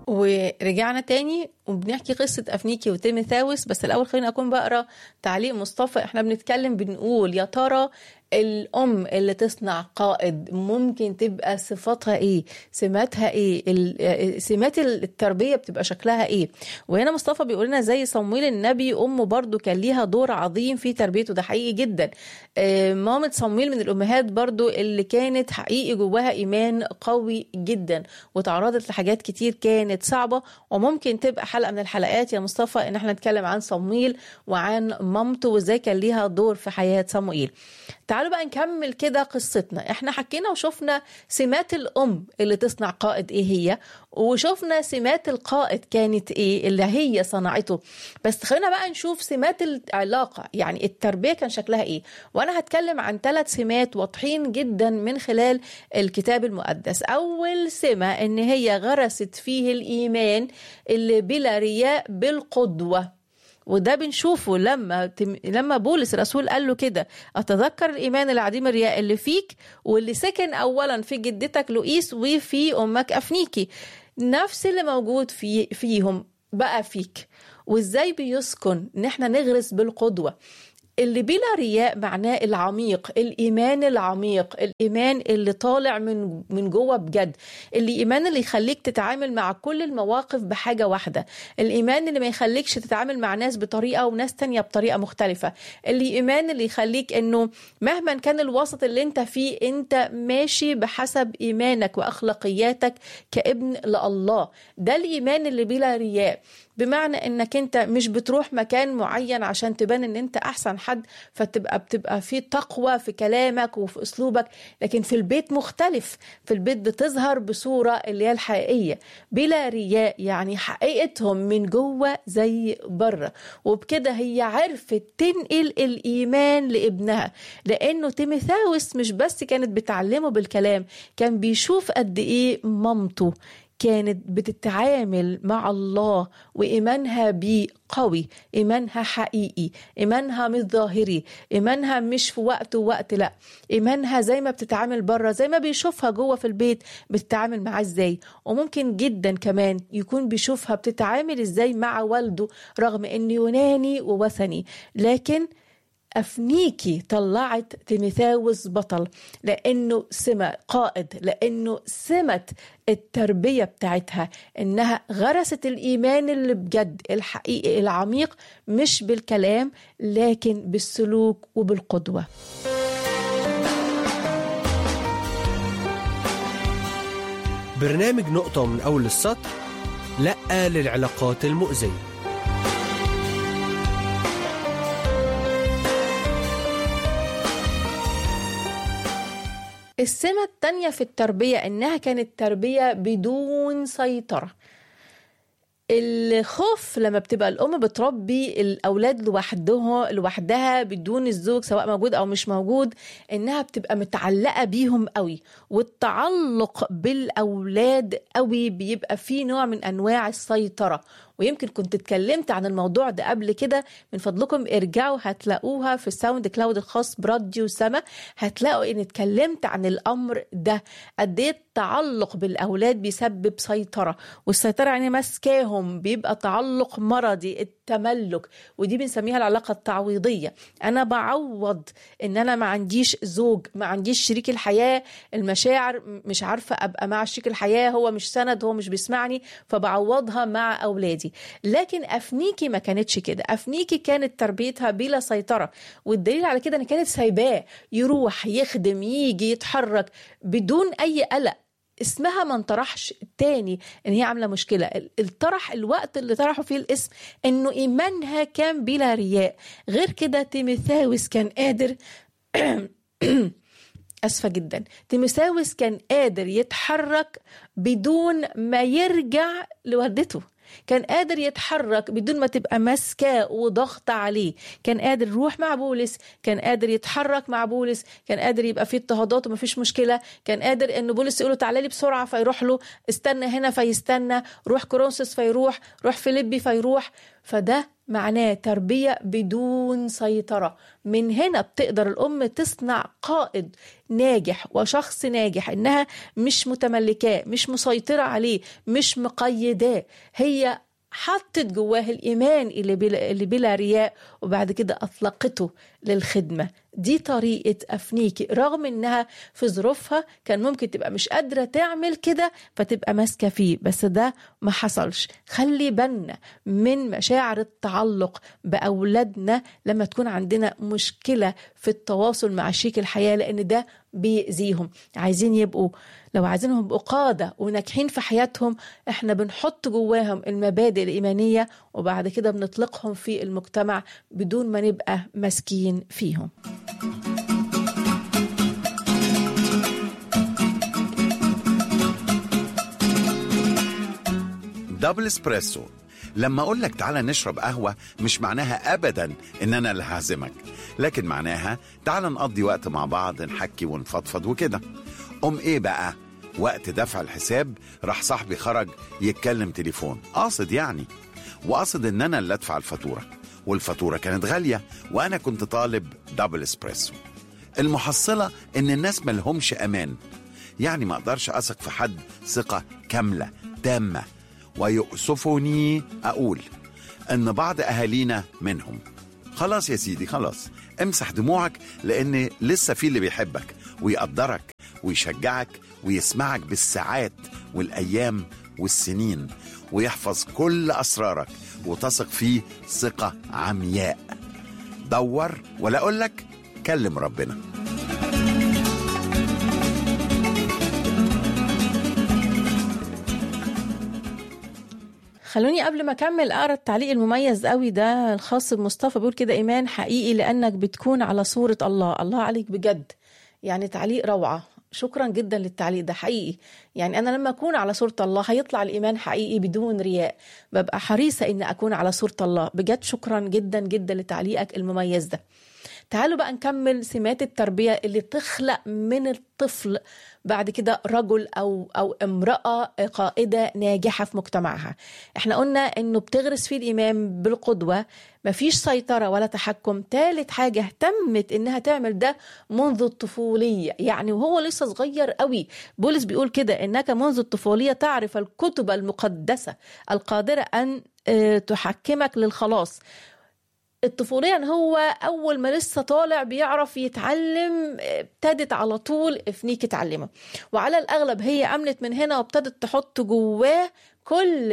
ورجعنا تاني وبنحكي قصة أفنيكي وتيميثاوس بس الأول خليني أكون بقرا تعليق مصطفى إحنا بنتكلم بنقول يا ترى الأم اللي تصنع قائد ممكن تبقى صفاتها إيه سماتها إيه ال- سمات التربية بتبقى شكلها إيه وهنا مصطفى بيقول لنا زي صمويل النبي أمه برضو كان ليها دور عظيم في تربيته ده حقيقي جدا آه، مامة صمويل من الأمهات برضو اللي كانت حقيقي جواها إيمان قوي جدا وتعرضت لحاجات كتير كانت صعبة وممكن تبقى حلقة من الحلقات يا مصطفى إن احنا نتكلم عن صمويل وعن مامته وازاي كان ليها دور في حياة صموئيل تعالوا بقى نكمل كده قصتنا احنا حكينا وشفنا سمات الأم اللي تصنع قائد ايه هي وشفنا سمات القائد كانت ايه اللي هي صنعته بس خلينا بقى نشوف سمات العلاقة يعني التربية كان شكلها ايه وانا هتكلم عن ثلاث سمات واضحين جدا من خلال الكتاب المقدس اول سمة ان هي غرست فيه الايمان اللي بلا رياء بالقدوة وده بنشوفه لما تم... لما بولس الرسول قال له كده اتذكر الايمان العديم الرياء اللي فيك واللي سكن اولا في جدتك لؤيس وفي امك افنيكي نفس اللي موجود في فيهم بقى فيك وازاي بيسكن ان احنا نغرس بالقدوه اللي بلا رياء معناه العميق الايمان العميق الايمان اللي طالع من من جوه بجد الايمان اللي يخليك تتعامل مع كل المواقف بحاجه واحده الايمان اللي ما يخليكش تتعامل مع ناس بطريقه وناس تانية بطريقه مختلفه الايمان اللي يخليك انه مهما كان الوسط اللي انت فيه انت ماشي بحسب ايمانك واخلاقياتك كابن لله ده الايمان اللي بلا رياء بمعنى انك انت مش بتروح مكان معين عشان تبان ان انت احسن حد فتبقى بتبقى في تقوى في كلامك وفي اسلوبك لكن في البيت مختلف في البيت بتظهر بصورة اللي هي الحقيقية بلا رياء يعني حقيقتهم من جوه زي بره وبكده هي عرفت تنقل الايمان لابنها لانه تيميثاوس مش بس كانت بتعلمه بالكلام كان بيشوف قد ايه مامته كانت بتتعامل مع الله وإيمانها بيه قوي إيمانها حقيقي إيمانها مش ظاهري إيمانها مش في وقت ووقت لا إيمانها زي ما بتتعامل بره زي ما بيشوفها جوه في البيت بتتعامل معاه إزاي وممكن جدا كمان يكون بيشوفها بتتعامل إزاي مع والده رغم إنه يوناني ووثني لكن أفنيكي طلعت تيميثاوس بطل لأنه سمة قائد لأنه سمة التربية بتاعتها إنها غرست الإيمان اللي بجد الحقيقي العميق مش بالكلام لكن بالسلوك وبالقدوة برنامج نقطة من أول السطر لأ للعلاقات المؤذية السمة التانية في التربية إنها كانت تربية بدون سيطرة الخوف لما بتبقى الام بتربي الاولاد لوحدها لوحدها بدون الزوج سواء موجود او مش موجود انها بتبقى متعلقه بيهم قوي والتعلق بالاولاد قوي بيبقى فيه نوع من انواع السيطره ويمكن كنت اتكلمت عن الموضوع ده قبل كده من فضلكم ارجعوا هتلاقوها في الساوند كلاود الخاص براديو سما هتلاقوا ان اتكلمت عن الامر ده قد ايه التعلق بالاولاد بيسبب سيطره والسيطره يعني ماسكاهم بيبقى تعلق مرضي التملك ودي بنسميها العلاقه التعويضيه انا بعوض ان انا ما عنديش زوج ما عنديش شريك الحياه المشاعر مش عارفه ابقى مع شريك الحياه هو مش سند هو مش بيسمعني فبعوضها مع اولادي لكن افنيكي ما كانتش كده افنيكي كانت تربيتها بلا سيطره والدليل على كده ان كانت سايباه يروح يخدم يجي يتحرك بدون اي قلق اسمها ما انطرحش تاني ان هي عامله مشكله الطرح الوقت اللي طرحوا فيه الاسم انه ايمانها كان بلا رياء غير كده تيميثاوس كان قادر اسفه جدا تيموساوس كان قادر يتحرك بدون ما يرجع لوالدته كان قادر يتحرك بدون ما تبقى ماسكاه وضغط عليه كان قادر يروح مع بولس كان قادر يتحرك مع بولس كان قادر يبقى فيه اضطهادات ومفيش مشكله كان قادر ان بولس يقول له تعالى لي بسرعه فيروح له استنى هنا فيستنى روح كورنثوس فيروح روح فيليبي فيروح فده معناه تربية بدون سيطرة من هنا بتقدر الأم تصنع قائد ناجح وشخص ناجح إنها مش متملكاه مش مسيطرة عليه مش مقيداه هي حطت جواه الإيمان اللي بلا, اللي بلا رياء وبعد كده أطلقته للخدمة دي طريقة أفنيكي رغم إنها في ظروفها كان ممكن تبقى مش قادرة تعمل كده فتبقى ماسكة فيه بس ده ما حصلش خلي بالنا من مشاعر التعلق بأولادنا لما تكون عندنا مشكلة في التواصل مع شريك الحياة لأن ده بيأذيهم عايزين يبقوا لو عايزينهم يبقوا قادة وناجحين في حياتهم احنا بنحط جواهم المبادئ الإيمانية وبعد كده بنطلقهم في المجتمع بدون ما نبقى ماسكين فيهم دبل اسبريسو لما اقول لك تعالى نشرب قهوه مش معناها ابدا ان انا اللي هعزمك لكن معناها تعالى نقضي وقت مع بعض نحكي ونفضفض وكده ام ايه بقى وقت دفع الحساب راح صاحبي خرج يتكلم تليفون قاصد يعني وقصد ان انا اللي ادفع الفاتوره والفاتوره كانت غاليه وانا كنت طالب دبل اسبريسو المحصله ان الناس ملهمش امان يعني ما اقدرش اثق في حد ثقه كامله تامه ويؤسفني اقول ان بعض اهالينا منهم خلاص يا سيدي خلاص امسح دموعك لان لسه في اللي بيحبك ويقدرك ويشجعك ويسمعك بالساعات والايام والسنين ويحفظ كل اسرارك وتثق فيه ثقه عمياء دور ولا اقول لك كلم ربنا خلوني قبل ما اكمل اقرا التعليق المميز قوي ده الخاص بمصطفى بيقول كده ايمان حقيقي لانك بتكون على صوره الله الله عليك بجد يعني تعليق روعه شكرا جدا للتعليق ده حقيقي يعني انا لما اكون على صوره الله هيطلع الايمان حقيقي بدون رياء ببقى حريصه ان اكون على صوره الله بجد شكرا جدا جدا لتعليقك المميز ده تعالوا بقى نكمل سمات التربيه اللي تخلق من الطفل بعد كده رجل او او امراه قائده ناجحه في مجتمعها احنا قلنا انه بتغرس فيه الايمان بالقدوه مفيش سيطره ولا تحكم ثالث حاجه اهتمت انها تعمل ده منذ الطفوليه يعني وهو لسه صغير قوي بولس بيقول كده انك منذ الطفوليه تعرف الكتب المقدسه القادره ان تحكمك للخلاص الطفولية ان هو اول ما لسه طالع بيعرف يتعلم ابتدت على طول افنيك تعلمه وعلى الاغلب هي امنت من هنا وابتدت تحط جواه كل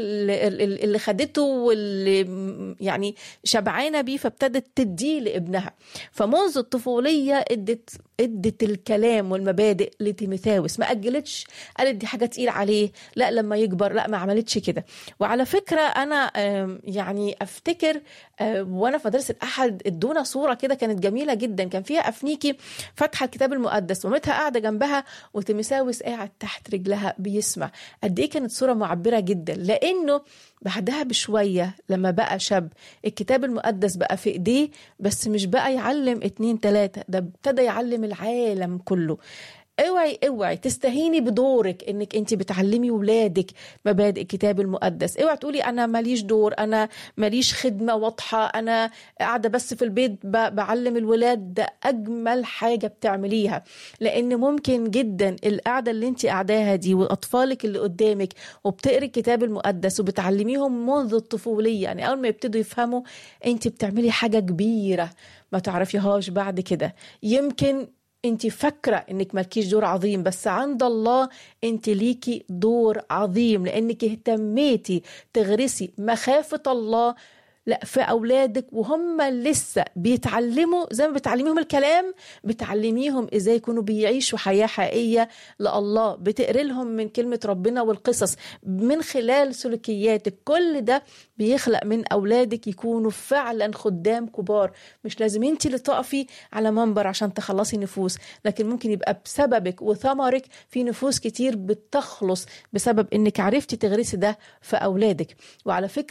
اللي خدته واللي يعني شبعانه بيه فابتدت تديه لابنها فمنذ الطفوليه ادت ادت الكلام والمبادئ لتيموثاوس ما اجلتش قالت دي حاجه تقيل عليه لا لما يكبر لا ما عملتش كده وعلى فكره انا يعني افتكر وانا في مدرسه احد ادونا صوره كده كانت جميله جدا كان فيها افنيكي فاتحه الكتاب المقدس ومامتها قاعده جنبها وتيموثاوس قاعد تحت رجلها بيسمع قد ايه كانت صوره معبره جدا لانه بعدها بشوية لما بقى شاب الكتاب المقدس بقى في ايديه بس مش بقى يعلم اتنين تلاتة ده ابتدى يعلم العالم كله اوعي اوعي تستهيني بدورك انك انت بتعلمي ولادك مبادئ الكتاب المقدس اوعي تقولي انا ماليش دور انا ماليش خدمه واضحه انا قاعده بس في البيت بعلم الولاد ده اجمل حاجه بتعمليها لان ممكن جدا القعده اللي انت قاعداها دي واطفالك اللي قدامك وبتقري الكتاب المقدس وبتعلميهم منذ الطفوليه يعني اول ما يبتدوا يفهموا انت بتعملي حاجه كبيره ما تعرفيهاش بعد كده يمكن انت فاكره انك مالكيش دور عظيم بس عند الله انت ليكي دور عظيم لانك اهتميتي تغرسي مخافه الله لا في اولادك وهم لسه بيتعلموا زي ما بتعلميهم الكلام بتعلميهم ازاي يكونوا بيعيشوا حياه حقيقيه لله بتقري لهم من كلمه ربنا والقصص من خلال سلوكياتك كل ده بيخلق من اولادك يكونوا فعلا خدام كبار مش لازم انت اللي تقفي على منبر عشان تخلصي نفوس لكن ممكن يبقى بسببك وثمرك في نفوس كتير بتخلص بسبب انك عرفتي تغرسي ده في اولادك وعلى فكره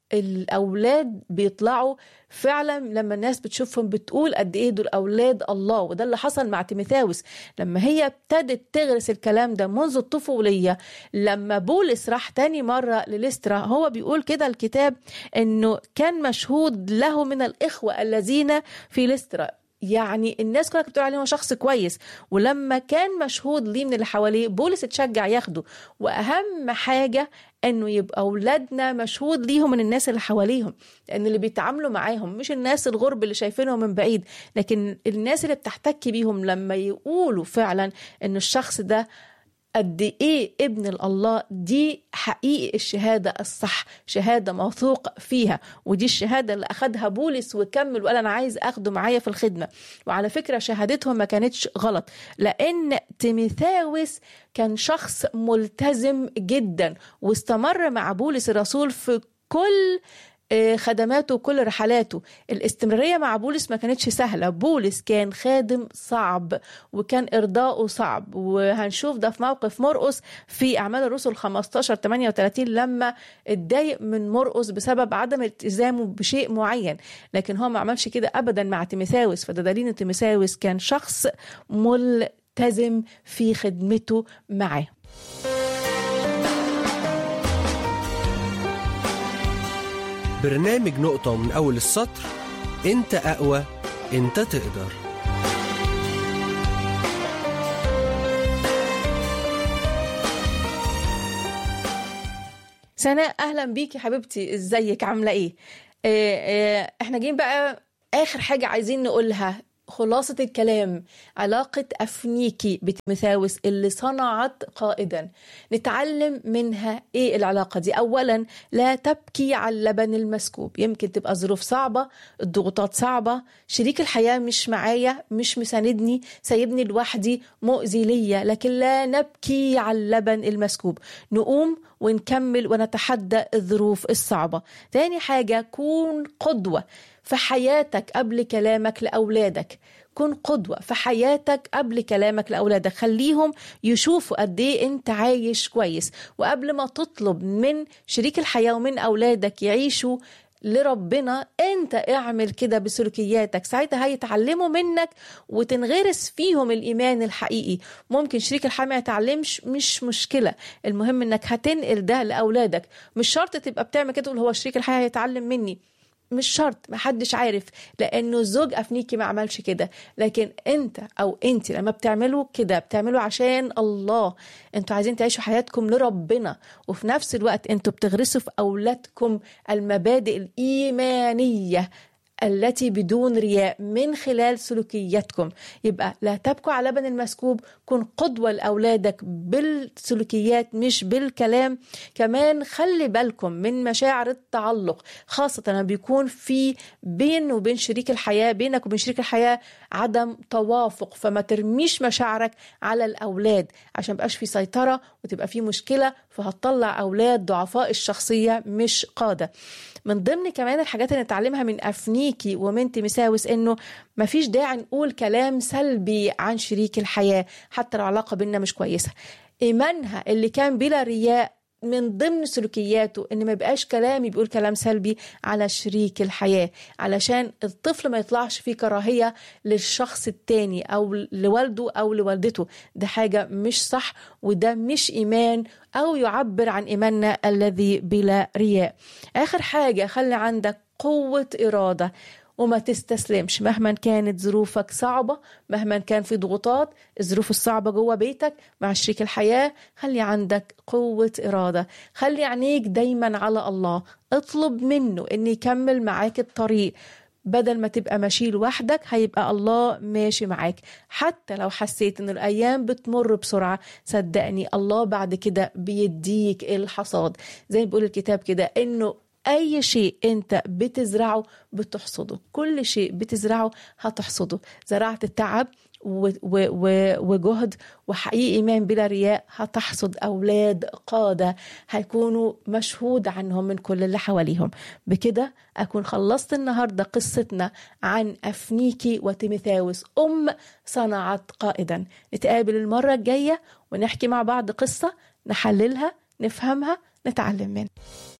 الاولاد بيطلعوا فعلا لما الناس بتشوفهم بتقول قد ايه دول اولاد الله وده اللي حصل مع تيموثاوس لما هي ابتدت تغرس الكلام ده منذ الطفوليه لما بولس راح تاني مره لليسترا هو بيقول كده الكتاب انه كان مشهود له من الاخوه الذين في ليسترا يعني الناس كلها كانت بتقول عليه هو شخص كويس ولما كان مشهود ليه من اللي حواليه بولس اتشجع ياخده واهم حاجه انه يبقى اولادنا مشهود ليهم من الناس اللي حواليهم لان اللي بيتعاملوا معاهم مش الناس الغرب اللي شايفينهم من بعيد لكن الناس اللي بتحتك بيهم لما يقولوا فعلا ان الشخص ده قد ايه ابن الله دي حقيقي الشهاده الصح شهاده موثوق فيها ودي الشهاده اللي اخدها بولس وكمل وقال انا عايز اخده معايا في الخدمه وعلى فكره شهادتهم ما كانتش غلط لان تيميثاوس كان شخص ملتزم جدا واستمر مع بولس الرسول في كل خدماته وكل رحلاته الاستمرارية مع بولس ما كانتش سهلة بولس كان خادم صعب وكان إرضاؤه صعب وهنشوف ده في موقف مرقس في أعمال الرسل 15 38 لما اتضايق من مرقس بسبب عدم التزامه بشيء معين لكن هو ما عملش كده أبدا مع تيميثاوس فده دليل إن تيميثاوس كان شخص ملتزم في خدمته معاه برنامج نقطة من أول السطر أنت أقوى أنت تقدر سناء أهلا بيكي حبيبتي إزيك عاملة إيه؟ آه آه احنا جايين بقى آخر حاجة عايزين نقولها خلاصة الكلام علاقة أفنيكي بتيموثاوس اللي صنعت قائدا نتعلم منها إيه العلاقة دي أولا لا تبكي على اللبن المسكوب يمكن تبقى ظروف صعبة الضغوطات صعبة شريك الحياة مش معايا مش مساندني سايبني لوحدي مؤذي ليا لكن لا نبكي على اللبن المسكوب نقوم ونكمل ونتحدى الظروف الصعبة تاني حاجة كون قدوة في حياتك قبل كلامك لأولادك كن قدوة في حياتك قبل كلامك لأولادك خليهم يشوفوا قد إيه أنت عايش كويس وقبل ما تطلب من شريك الحياة ومن أولادك يعيشوا لربنا انت اعمل كده بسلوكياتك ساعتها هيتعلموا منك وتنغرس فيهم الايمان الحقيقي ممكن شريك الحياه ما يتعلمش مش مشكله المهم انك هتنقل ده لاولادك مش شرط تبقى بتعمل كده تقول هو شريك الحياه هيتعلم مني مش شرط محدش عارف لانه الزوج افنيكي ما عملش كده لكن انت او انت لما بتعملوا كده بتعملوا عشان الله انتوا عايزين تعيشوا حياتكم لربنا وفي نفس الوقت انتوا بتغرسوا في اولادكم المبادئ الايمانيه التي بدون رياء من خلال سلوكياتكم يبقى لا تبكوا على لبن المسكوب كن قدوة لأولادك بالسلوكيات مش بالكلام كمان خلي بالكم من مشاعر التعلق خاصة لما بيكون في بين وبين شريك الحياة بينك وبين شريك الحياة عدم توافق فما ترميش مشاعرك على الأولاد عشان مبقاش في سيطرة وتبقى في مشكلة فهتطلع أولاد ضعفاء الشخصية مش قادة من ضمن كمان الحاجات اللي نتعلمها من أفنيكي ومن تيمساوس إنه مفيش داعي نقول كلام سلبي عن شريك الحياة حتى لو العلاقة بينا مش كويسة إيمانها اللي كان بلا رياء من ضمن سلوكياته ان ما يبقاش كلامي بيقول كلام سلبي على شريك الحياه علشان الطفل ما يطلعش فيه كراهيه للشخص التاني او لوالده او لوالدته ده حاجه مش صح وده مش ايمان او يعبر عن ايماننا الذي بلا رياء اخر حاجه خلي عندك قوه اراده وما تستسلمش مهما كانت ظروفك صعبة مهما كان في ضغوطات الظروف الصعبة جوه بيتك مع شريك الحياة خلي عندك قوة إرادة خلي عينيك دايما على الله اطلب منه ان يكمل معاك الطريق بدل ما تبقى ماشي لوحدك هيبقى الله ماشي معاك حتى لو حسيت ان الايام بتمر بسرعه صدقني الله بعد كده بيديك الحصاد زي ما بيقول الكتاب كده انه اي شيء انت بتزرعه بتحصده كل شيء بتزرعه هتحصده زرعت التعب و و و وجهد وحقيقي ايمان بلا رياء هتحصد اولاد قاده هيكونوا مشهود عنهم من كل اللي حواليهم بكده اكون خلصت النهارده قصتنا عن افنيكي وتيميثاوس ام صنعت قائدا نتقابل المره الجايه ونحكي مع بعض قصه نحللها نفهمها نتعلم منها